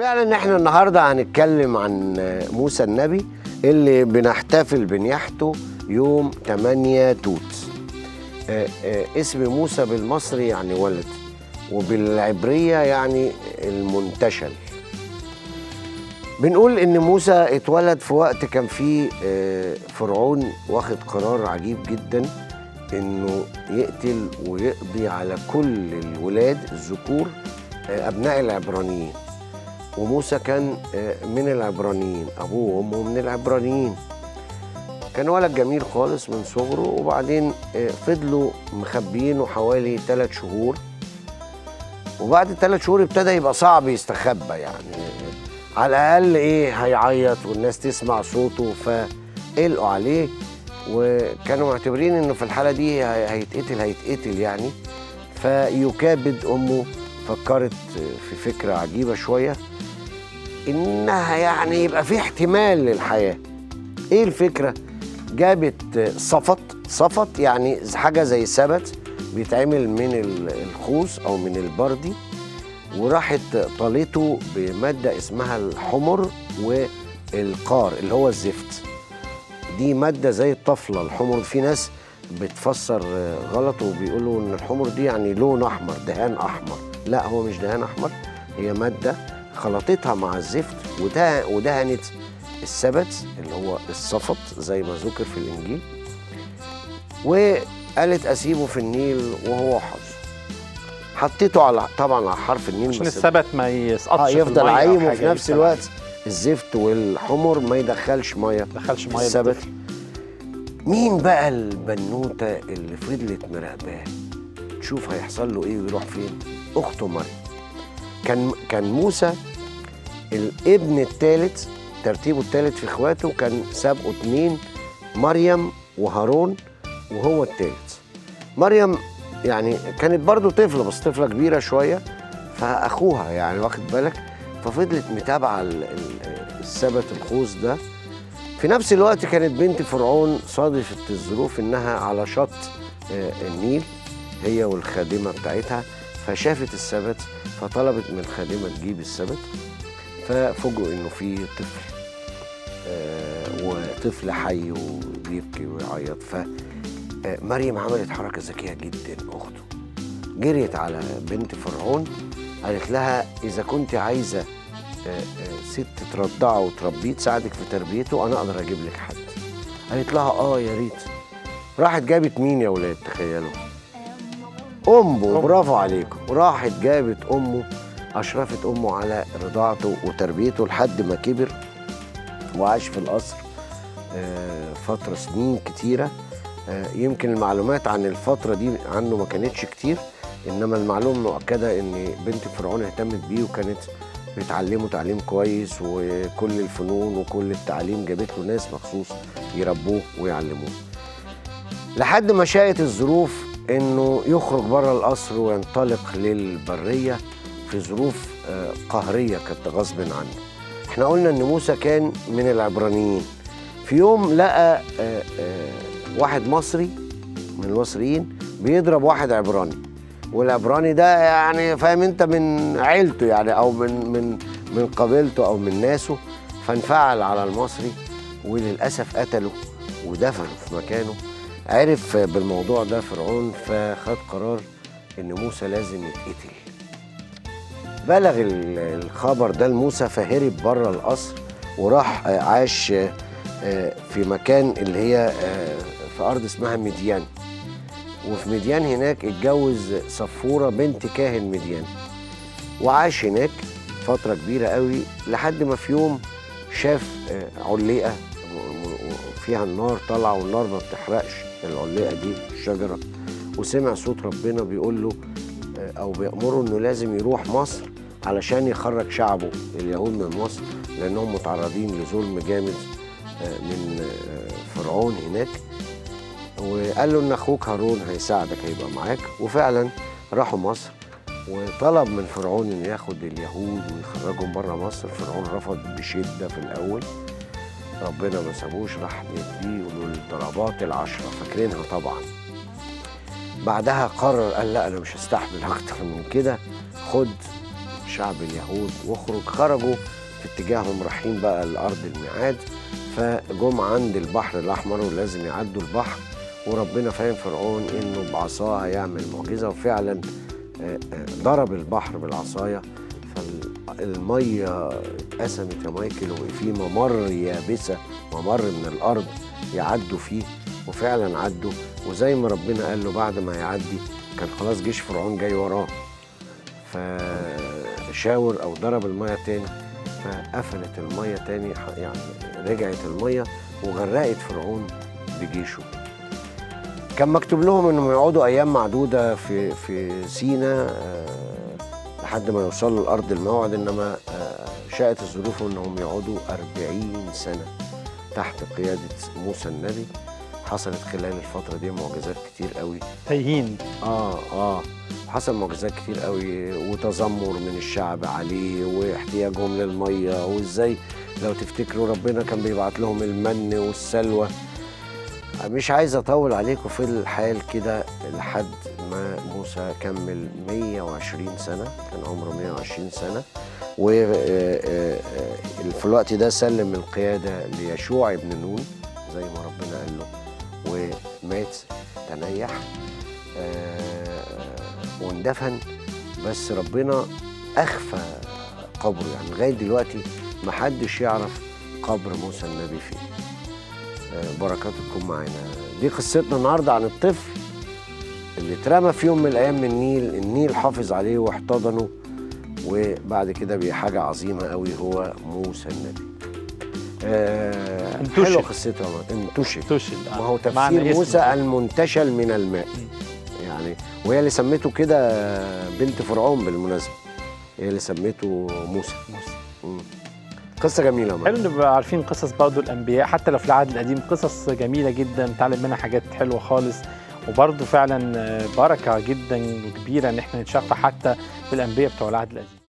فعلا احنا النهارده هنتكلم عن موسى النبي اللي بنحتفل بنياحته يوم 8 توت آه، آه، اسم موسى بالمصري يعني ولد وبالعبرية يعني المنتشل بنقول ان موسى اتولد في وقت كان فيه آه، فرعون واخد قرار عجيب جدا انه يقتل ويقضي على كل الولاد الذكور آه، ابناء العبرانيين وموسى كان آه، من العبرانيين ابوه وامه من العبرانيين كان ولد جميل خالص من صغره وبعدين آه، فضلوا مخبيينه حوالي ثلاث شهور وبعد ثلاث شهور ابتدى يبقى صعب يستخبى يعني على الاقل ايه هيعيط والناس تسمع صوته فقلقوا عليه وكانوا معتبرين انه في الحاله دي هي- هيتقتل هيتقتل يعني فيكابد امه فكرت في فكره عجيبه شويه انها يعني يبقى في احتمال للحياه ايه الفكره جابت صفط صفط يعني حاجه زي سبت بيتعمل من ال- الخوص او من البردي وراحت طالته بماده اسمها الحمر والقار اللي هو الزفت دي ماده زي الطفله الحمر في ناس بتفسر آه، غلط وبيقولوا ان الحمر دي يعني لون احمر دهان احمر لا هو مش دهان احمر هي ماده خلطتها مع الزفت وده ودهنت السبت اللي هو الصفط زي ما ذكر في الانجيل وقالت اسيبه في النيل وهو حظ حطيته على طبعا على حرف النيل عشان بس السبت ما يسقطش اه في يفضل المية أو عايم حاجة وفي نفس يفضل الوقت الزفت والحمر ما يدخلش ميه ما يدخلش ميه السبت للطفل. مين بقى البنوته اللي فضلت مراقباه تشوف هيحصل له ايه ويروح فين اخته مريم كان كان موسى الابن الثالث ترتيبه الثالث في اخواته كان سابقه اتنين مريم وهارون وهو الثالث مريم يعني كانت برضو طفله بس طفله كبيره شويه فاخوها يعني واخد بالك ففضلت متابعه ال- ال- السبت الخوص ده في نفس الوقت كانت بنت فرعون صادفت الظروف انها على شط آه، النيل هي والخادمه بتاعتها فشافت السبت فطلبت من الخادمه تجيب السبت ففوجئوا انه في طفل آه، وطفل حي وبيبكي ويعيط ف آه، مريم عملت حركه ذكيه جدا اخته جريت على بنت فرعون قالت لها اذا كنت عايزه آه، آه، ست ترضعه وتربيه تساعدك في تربيته انا اقدر اجيب لك حد قالت لها اه يا ريت راحت جابت مين يا ولاد تخيلوا امه برافو عليكم راحت جابت امه اشرفت امه على رضاعته وتربيته لحد ما كبر وعاش في القصر آه، فتره سنين كتيره آه، يمكن المعلومات عن الفتره دي عنه ما كانتش كتير انما المعلومه مؤكده ان بنت فرعون اهتمت بيه وكانت بتعلمه تعليم كويس وكل الفنون وكل التعليم جابت له ناس مخصوص يربوه ويعلموه لحد ما شاءت الظروف انه يخرج بره القصر وينطلق للبريه في ظروف آه، قهريه كانت غصب عنه احنا قلنا ان موسى كان من العبرانيين في يوم لقى آه، آه، واحد مصري من المصريين بيضرب واحد عبراني والعبراني ده يعني فاهم انت من عيلته يعني او من من من قبيلته او من ناسه فانفعل على المصري وللاسف قتله ودفنه في مكانه عرف بالموضوع ده فرعون فخد قرار ان موسى لازم يتقتل بلغ ال- الخبر ده لموسى فهرب بره القصر وراح آه، عاش آه، آه، في مكان اللي هي آه، في ارض اسمها مديان وفي مديان هناك اتجوز صفوره بنت كاهن مديان وعاش هناك فتره كبيره قوي لحد ما في يوم شاف آه، علقه م- م- فيها النار طالعه والنار ما بتحرقش العلقه دي الشجره وسمع صوت ربنا بيقول له آه، او بيامره انه لازم يروح مصر علشان يخرج شعبه اليهود من مصر لانهم متعرضين لظلم جامد آه، من آه، فرعون هناك وقال له ان اخوك هارون هيساعدك هيبقى معاك وفعلا راحوا مصر وطلب من فرعون انه ياخد اليهود ويخرجهم بره مصر فرعون رفض بشده في الاول ربنا ما سابوش راح مديه له الضربات العشره فاكرينها طبعا بعدها قرر قال لا انا مش هستحمل اكتر من كده خد شعب اليهود واخرج خرجوا في اتجاههم رايحين بقى لأرض الميعاد فجم عند البحر الأحمر ولازم يعدوا البحر وربنا فاهم فرعون إنه بعصاه هيعمل معجزة وفعلا آه، آه، ضرب البحر بالعصاية فالمية اتقسمت يا مايكل وفي ممر يابسة ممر من الأرض يعدوا فيه وفعلا عدوا وزي ما ربنا قال له بعد ما يعدي كان خلاص جيش فرعون جاي وراه فشاور او ضرب الميه تاني فقفلت الميه تاني ح- يعني رجعت الميه وغرقت فرعون بجيشه كان مكتوب لهم انهم يقعدوا ايام معدوده في في سينا آه، لحد ما يوصلوا لارض الموعد انما آه، شاءت الظروف انهم يقعدوا 40 سنه تحت قياده موسى النبي حصلت خلال الفتره دي معجزات كتير قوي تايهين اه اه حصل معجزات كتير قوي وتذمر من الشعب عليه واحتياجهم للميه وازاي لو تفتكروا ربنا كان بيبعت لهم المن والسلوى مش عايز اطول عليكم في الحال كده لحد ما موسى كمل 120 سنه كان عمره 120 سنه وفي الوقت ده سلم القياده ليشوع ابن نون زي ما ربنا قال له ومات تنيح آه، واندفن بس ربنا اخفى قبره يعني لغايه دلوقتي محدش يعرف قبر موسى النبي فين آه، بركاتكم معانا دي قصتنا النهارده عن الطفل اللي اترمى في يوم من الايام من النيل النيل حافظ عليه واحتضنه وبعد كده بقى حاجه عظيمه قوي هو موسى النبي آه انتشل. حلوه قصته انتشل تشل ما هو معنى تفسير اسمه موسى كده. المنتشل من الماء يعني وهي اللي سميته كده بنت فرعون بالمناسبه هي اللي سميته موسى موسى. مم. قصه جميله حلو معاك. نبقى عارفين قصص برضو الانبياء حتى لو في العهد القديم قصص جميله جدا نتعلم منها حاجات حلوه خالص وبرضو فعلا بركه جدا وكبيره ان احنا نتشفع حتى بالانبياء بتوع العهد القديم